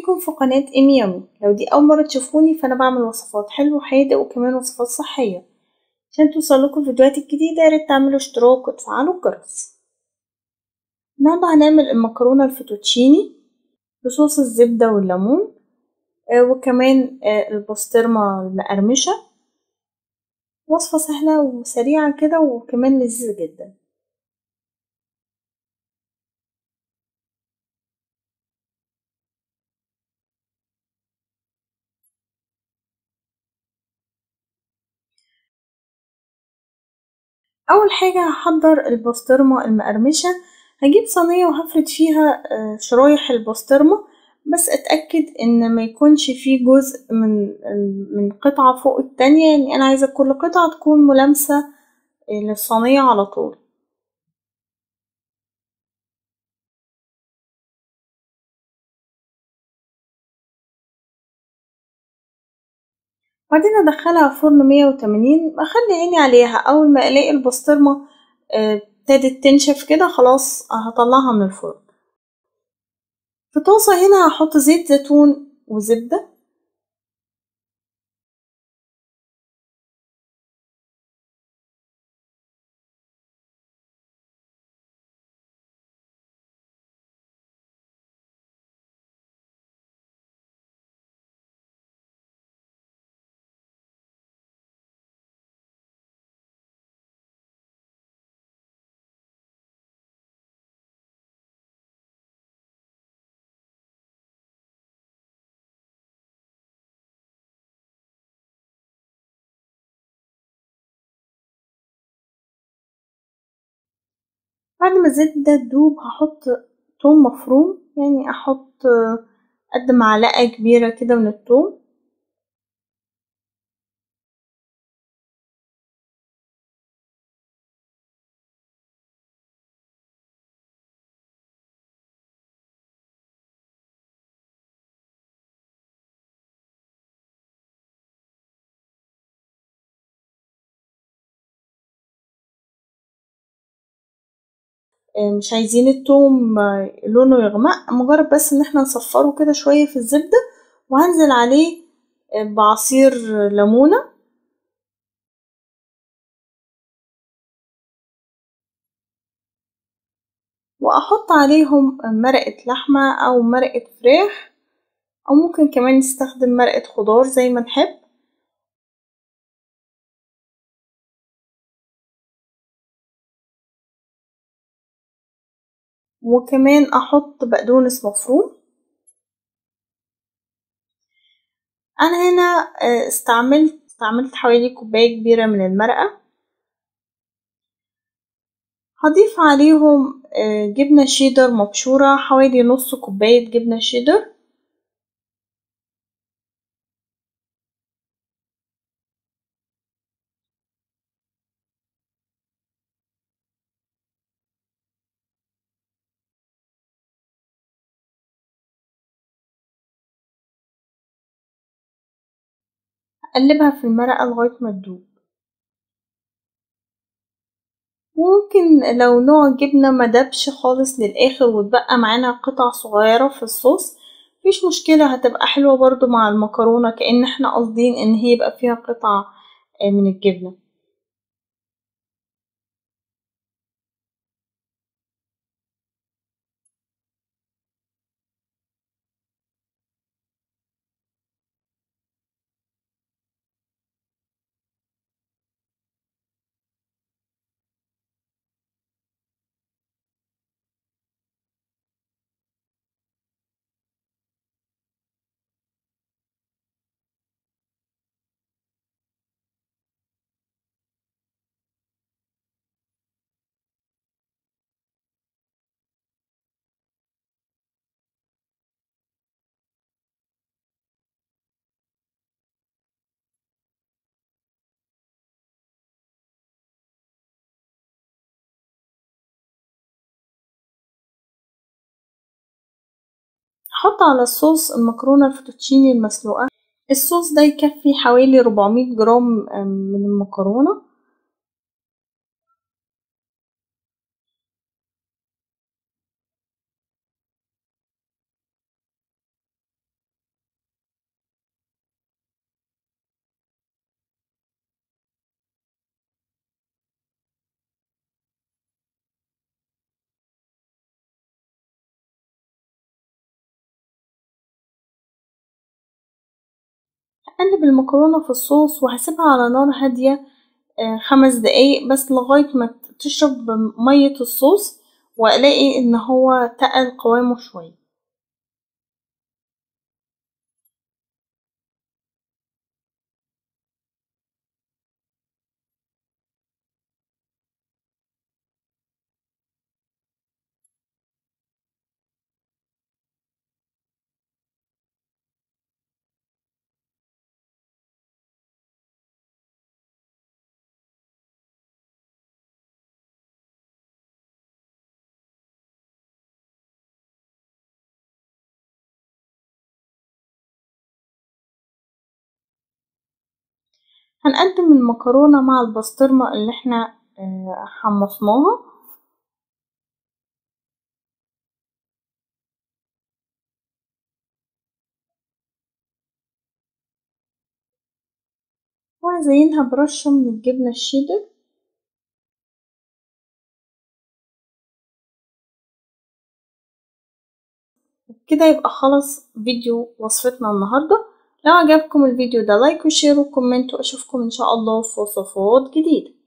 بيكم في قناة إيمي يامي لو دي أول مرة تشوفوني فأنا بعمل وصفات حلوة وحادق وكمان وصفات صحية عشان توصلكوا الفيديوهات الجديدة ياريت تعملوا اشتراك وتفعلوا الجرس النهاردة هنعمل المكرونة الفيتوتشيني بصوص الزبدة والليمون آه وكمان آه البسطرمة المقرمشة وصفة سهلة وسريعة كده وكمان لذيذة جدا أول حاجة هحضر البسطرمة المقرمشة هجيب صينية وهفرد فيها شرايح البسطرمة بس أتأكد إن ما يكونش فيه جزء من من قطعة فوق التانية يعني أنا عايزة كل قطعة تكون ملامسة للصينية على طول بعدين ادخلها فرن مية وتمانين اخلي عيني عليها اول ما الاقي البسطرمة ابتدت تنشف كده خلاص هطلعها من الفرن في طاسة هنا هحط زيت زيتون وزبدة بعد ما الزيت ده تدوب هحط توم مفروم يعني احط قد معلقة كبيرة كده من التوم مش عايزين التوم لونه يغمق مجرد بس ان احنا نصفره كده شوية في الزبدة وهنزل عليه بعصير ليمونة واحط عليهم مرقة لحمة او مرقة فراخ او ممكن كمان نستخدم مرقة خضار زي ما نحب وكمان احط بقدونس مفروم انا هنا استعملت استعملت حوالي كوباية كبيرة من المرقة هضيف عليهم جبنة شيدر مبشورة حوالي نص كوباية جبنة شيدر اقلبها في المرقة لغاية ما تدوب ممكن لو نوع الجبنة مدبش خالص للآخر واتبقى معانا قطع صغيرة في الصوص مفيش مشكلة هتبقى حلوة برضو مع المكرونة كأن احنا قاصدين ان هي يبقى فيها قطع من الجبنة هحط على الصوص المكرونة الفوتوتشيني المسلوقة الصوص ده يكفي حوالي ربعمية جرام من المكرونة هقلب المكرونة في الصوص وهسيبها على نار هادية خمس دقايق بس لغاية ما تشرب مية الصوص وألاقي إن هو تقل قوامه شوية هنقدم المكرونة مع البسطرمة اللي احنا حمصناها وهزينها برشة من الجبنة الشيدر كده يبقى خلص فيديو وصفتنا النهاردة لو عجبكم الفيديو ده لايك وشير وكومنت واشوفكم ان شاء الله في وصفات جديدة